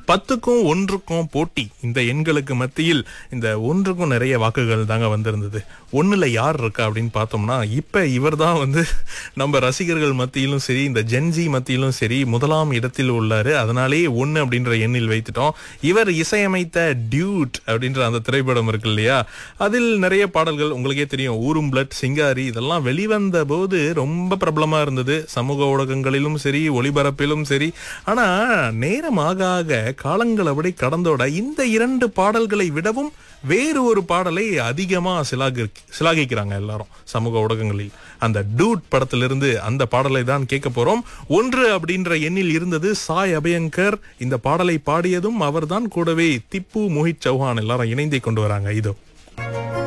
பத்துக்கும் ஒன்றுக்கும் போட்டி இந்த எண்களுக்கு மத்தியில் இந்த ஒன்றுக்கும் நிறைய வாக்குகள் தாங்க வந்திருந்தது ஒண்ணுல யார் இருக்கா அப்படின்னு பார்த்தோம்னா இப்ப இவர் தான் வந்து நம்ம ரசிகர்கள் மத்தியிலும் சரி இந்த ஜென்ஜி மத்தியிலும் சரி முதலாம் இடத்தில் உள்ளாரு அதனாலேயே ஒன்னு அப்படின்ற எண்ணில் வைத்துட்டோம் இவர் இசையமைத்த டியூட் அப்படின்ற அந்த திரைப்படம் இருக்கு இல்லையா அதில் நிறைய பாடல்கள் உங்களுக்கே தெரியும் ஊரும் பிளட் சிங்காரி இதெல்லாம் வெளிவந்த போது ரொம்ப பிரபலமா இருந்தது சமூக ஊடகங்களிலும் சரி ஒளிபரப்பிலும் சரி ஆனா நேரம் ஆக ஆக காலங்கள் அப்படி கடந்தோட இந்த இரண்டு பாடல்களை விடவும் வேறு ஒரு பாடலை அதிகமா சிலாகி சிலாகிக்கிறாங்க எல்லாரும் சமூக ஊடகங்களில் அந்த டூட் படத்திலிருந்து அந்த பாடலை தான் கேட்க போறோம் ஒன்று அப்படின்ற எண்ணில் இருந்தது சாய் அபயங்கர் இந்த பாடலை பாடியதும் அவர்தான் கூடவே திப்பு மோஹித் சௌஹான் எல்லாரும் இணைந்தே கொண்டு வராங்க இதோ